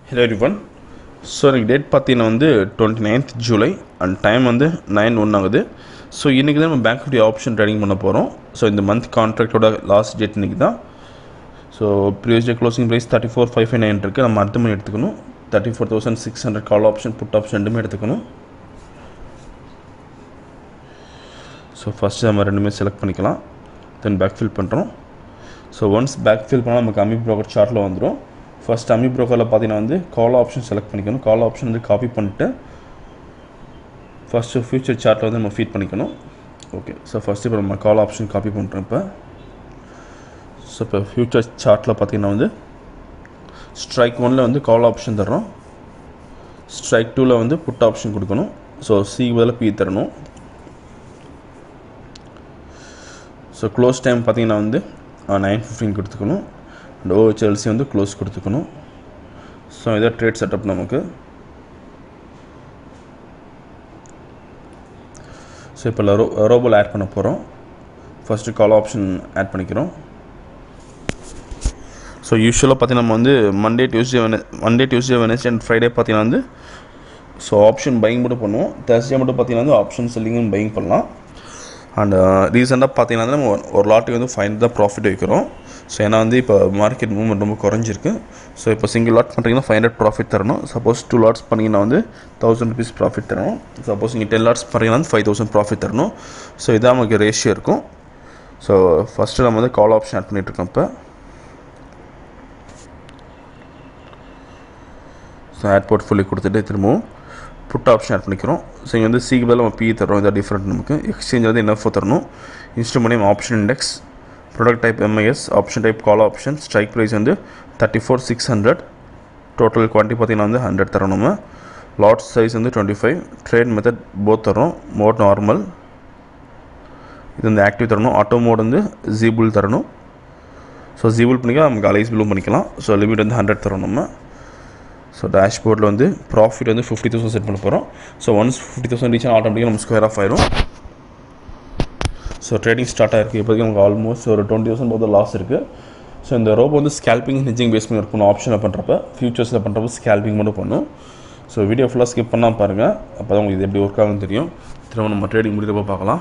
hello everyone so எனக்கு date பார்த்தீங்கன்னா வந்து twenty ninth July and time வந்து நைன் ஒன் ஆகுது ஸோ இன்றைக்கி தான் நம்ம பேங்க் நிஃப்டி ஆப்ஷன் ட்ரேடிங் பண்ண போகிறோம் ஸோ இந்த மந்த் கான்ட்ராக்டோட லாஸ்ட் டேட் இன்றைக்கி தான் so previous day closing price thirty four five five nine இருக்குது நம்ம அடுத்த மணி எடுத்துக்கணும் thirty four thousand six hundred call option put option ரெண்டுமே எடுத்துக்கணும் ஸோ ஃபஸ்ட்டு நம்ம ரெண்டுமே செலக்ட் பண்ணிக்கலாம் தென் பேக் ஃபில் பண்ணுறோம் ஸோ ஒன்ஸ் பேக் ஃபில் பண்ணால் நமக்கு அமி ப்ரோக்கர் சார்ட்டில் வந்துடும் ஃபஸ்ட் அமி ப்ரோக்கரில் பார்த்தீங்கன்னா வந்து கால் ஆப்ஷன் செலக்ட் பண்ணிக்கணும் கால் ஆப்ஷன் வந்து காப்பி பண்ணிட்டு ஃபஸ்ட்டு ஃபியூச்சர் சார்ட்டில் வந்து நம்ம ஃபீட் பண்ணிக்கணும் ஓகே ஸோ ஃபஸ்ட்டு இப்போ நம்ம கால் ஆப்ஷன் காப்பி பண்ணுறோம் இப்போ ஸோ இப்போ ஃபியூச்சர் சார்ட்டில் பார்த்தீங்கன்னா வந்து ஸ்ட்ரைக் ஒனில் வந்து கால் ஆப்ஷன் தர்றோம் ஸ்ட்ரைக் டூவில் வந்து புட் ஆப்ஷன் கொடுக்கணும் ஸோ சி பதில் பி தரணும் ஸோ க்ளோஸ் டைம் பார்த்தீங்கன்னா வந்து நைன் ஃபிஃப்டின் கொடுத்துக்கணும் அண்ட் ஓஹெச்எல்சி வந்து க்ளோஸ் கொடுத்துக்கணும் ஸோ இதான் ட்ரேட் செட்டப் நமக்கு ஸோ இப்போ ரோ ரோபோல் ஆட் பண்ண போகிறோம் ஃபஸ்ட்டு கால் ஆப்ஷன் ஆட் பண்ணிக்கிறோம் ஸோ யூஸ்வலாக பார்த்தீங்கன்னா நம்ம வந்து மண்டே டியூஸ்டே வென Monday Tuesday Wednesday and Friday பார்த்தீங்கன்னா வந்து ஸோ ஆப்ஷன் பையிங் மட்டும் பண்ணுவோம் தேர்ஸ்டே மட்டும் பார்த்தீங்கன்னா வந்து ஆப்ஷன் செல்லிங்கும் பையிங் பண்ணலாம் அண்ட் ரீசெண்டாக பார்த்தீங்கன்னா நம்ம ஒரு லாட்டுக்கு வந்து ஃபைவ் தான் ப்ராஃபிட் வைக்கிறோம் ஸோ ஏன்னா வந்து இப்போ மார்க்கெட் மூவ்மெண்ட் ரொம்ப குறைஞ்சிருக்கு ஸோ இப்போ சிங்கிள் லாட் பண்ணுறீங்கன்னா ஃபைவ் ஹண்ட்ரட் ப்ராஃபிட் தரணும் சப்போஸ் டூ லாட்ஸ் பண்ணிங்கன்னா வந்து தௌசண்ட் ருபீஸ் ப்ராஃபிட் தரணும் சப்போஸ் நீங்கள் டென் லாட்ஸ் பண்ணுறீங்கன்னா வந்து ஃபைவ் தௌசண்ட் ப்ராஃபிட் தரணும் ஸோ இதான் நமக்கு ரேஷியோ இருக்கும் ஸோ ஃபஸ்ட்டு நம்ம வந்து கால் ஆப்ஷன் ஆட் பண்ணிகிட்ருக்கோம் இப்போ ஸோ ஆட் போர்ட்ஃபோலியோ கொடுத்துட்டு திரும்பவும் புட் ஆப்ஷன் ஆட் பண்ணிக்கிறோம் ஸோ இங்கே வந்து சிக்கு பதில் நம்ம பி தரோம் இதான் டிஃப்ரெண்ட் நமக்கு எக்ஸ்சேஞ்ச் வந்து என்எஃப்ஓ தரணும் instrument name option index product type MIS option type call option strike price வந்து thirty four six hundred total quantity பார்த்தீங்கன்னா வந்து ஹண்ட்ரட் தரோம் நம்ம லாட் சைஸ் வந்து twenty five trade method both தரோம் மோட் நார்மல் இது வந்து ஆக்டிவ் தரணும் ஆட்டோ மோட் வந்து ஜீபுல் தரணும் ஸோ ஜீபுல் பண்ணிக்கலாம் நமக்கு அலைஸ் பிலும் பண்ணிக்கலாம் ஸோ லிமிட் வந்து ஹண்ட்ரட் தரோம் நம்ம ஸோ டேஷ்போர்டில் வந்து ப்ராஃபிட் வந்து ஃபிஃப்டி தௌசண்ட் செட் பண்ண போகிறோம் so once fifty thousand reach ஆட்டோமேட்டிக்காக நம்ம ஸ்கொயர் ஆஃப் ஆயிரும் ஸோ ட்ரேடிங் ஸ்டார்ட் ஆயிருக்கு இப்போதைக்கு நமக்கு ஆல்மோஸ்ட் ஒரு டுவெண்ட்டி தௌசண்ட் போது லாஸ் இருக்குது ஸோ இந்த ரோபோ வந்து ஸ்கேல்பிங் ஹெஜிங் பேஸ் பண்ணி ஒர்க் பண்ணும் ஆப்ஷனில் பண்ணுறப்ப ஃபியூச்சர்ஸில் பண்ணுறப்ப ஸ்கேல்பிங் மட்டும் பண்ணும் ஸோ வீடியோ ஃபுல்லாக ஸ்கிப் பண்ணால் பாருங்கள் அப்போ தான் உங்களுக்கு இது எப்படி ஒர்க் ஆகும்னு தெரியும் திரும்ப நம்ம ட்ரேடிங் முடிக்கிறப்ப பார்க்கலாம்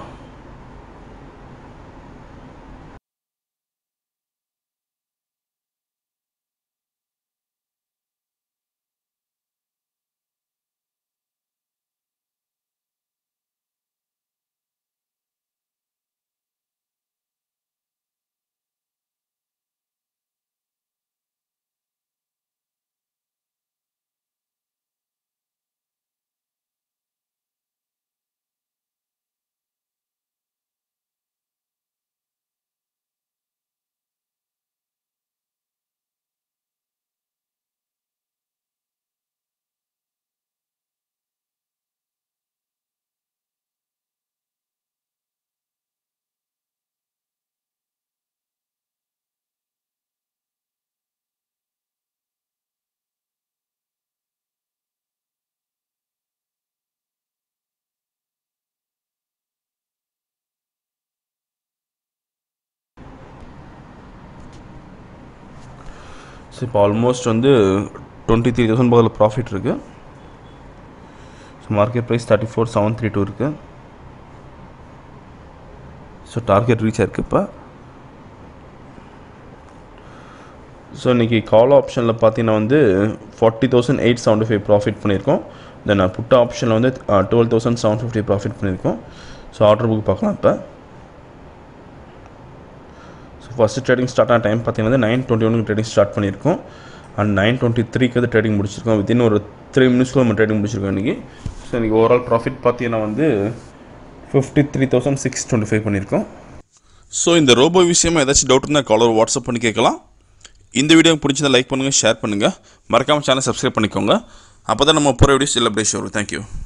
ஸோ இப்போ ஆல்மோஸ்ட் வந்து டுவெண்ட்டி த்ரீ தௌசண்ட் பக்கத்தில் ப்ராஃபிட் இருக்குது so market price thirty four seven three two இருக்குது ஸோ டார்கெட் ரீச் ஆயிருக்கு இப்போ ஸோ இன்றைக்கி கால் ஆப்ஷனில் பார்த்தீங்கன்னா வந்து forty thousand eight seventy five profit பண்ணியிருக்கோம் தென் புட் ஆப்ஷனில் வந்து twelve thousand seven fifty profit பண்ணியிருக்கோம் ஸோ ஆர்டர் புக் பார்க்கலாம் இப்போ ஸோ ஃபஸ்ட்டு ட்ரேடிங் ஸ்டார்ட் ஆன டைம் பார்த்தீங்கன்னா வந்து நைன் டுவெண்ட்டி ஒனுக்கு ட்ரேடிங் ஸ்டார்ட் பண்ணியிருக்கோம் அண்ட் நைன் டுவெண்ட்டி த்ரீக்கு வந்து ட்ரேடிங் முடிச்சிருக்கோம் வித்தின் ஒரு த்ரீ மினிட்ஸ்க்குள்ள நம்ம ட்ரேடிங் முடிச்சிருக்கோம் இன்றைக்கி ஸோ இன்றைக்கி ஓவரால் ப்ராஃபிட் பார்த்தீங்கன்னா வந்து fifty three thousand six twenty five பண்ணியிருக்கோம் ஸோ இந்த ரோபோ விஷயமா ஏதாச்சும் டவுட் இருந்தால் காலர் வாட்ஸ்அப் பண்ணி கேட்கலாம் இந்த வீடியோ பிடிச்சதை லைக் பண்ணுங்கள் ஷேர் பண்ணுங்கள் மறக்காமல் சேனல் சப்ஸ்கிரைப் பண்ணிக்கோங்க அப்போ தான் நம்ம போகிற வீடியோஸ் எல்லாம் அப்படியே வரும் தேங்க்யூ